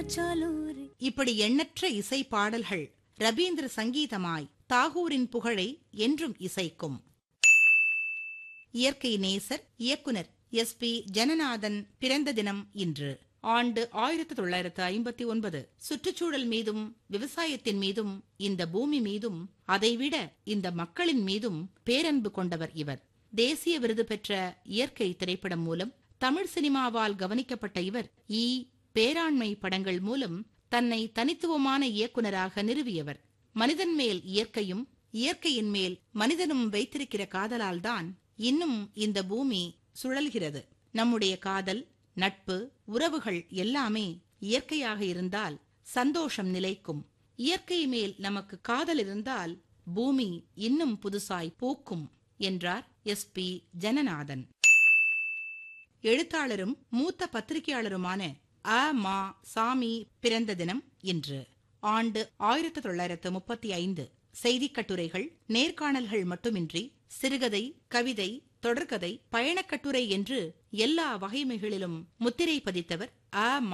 சாலூரி இப்படி எண்ணற்ற இசை பாடல்கள் ரபீந்திர சங்கீதமாய் தாகூரின் புகழை என்றும் இசைக்கும் இயற்கை நேசர் இயக்குனர் எஸ் பி ஜனநாதன் பிறந்த தினம் இன்று ஆண்டு ஆயிரத்தி தொள்ளாயிரத்து ஐம்பத்தி ஒன்பது சுற்றுச்சூழல் மீதும் விவசாயத்தின் மீதும் இந்த பூமி மீதும் அதைவிட இந்த மக்களின் மீதும் பேரன்பு கொண்டவர் இவர் தேசிய விருது பெற்ற இயற்கை திரைப்படம் மூலம் தமிழ் சினிமாவால் கவனிக்கப்பட்ட இவர் ஈ பேராண்மை படங்கள் மூலம் தன்னை தனித்துவமான இயக்குனராக நிறுவியவர் மனிதன் மேல் இயற்கையும் இயற்கையின் மேல் மனிதனும் வைத்திருக்கிற காதலால்தான் இன்னும் இந்த பூமி சுழல்கிறது நம்முடைய காதல் நட்பு உறவுகள் எல்லாமே இயற்கையாக இருந்தால் சந்தோஷம் நிலைக்கும் இயற்கை மேல் நமக்கு காதல் இருந்தால் பூமி இன்னும் புதுசாய் பூக்கும் என்றார் எஸ் பி ஜனநாதன் எழுத்தாளரும் மூத்த பத்திரிகையாளருமான அ மா சாமி பிறந்த தினம் இன்று ஆண்டு ஆயிரத்தி தொள்ளாயிரத்து முப்பத்தி ஐந்து செய்திக் கட்டுரைகள் நேர்காணல்கள் மட்டுமின்றி சிறுகதை கவிதை தொடர்கதை பயணக் கட்டுரை என்று எல்லா வகைமைகளிலும் முத்திரை பதித்தவர் அ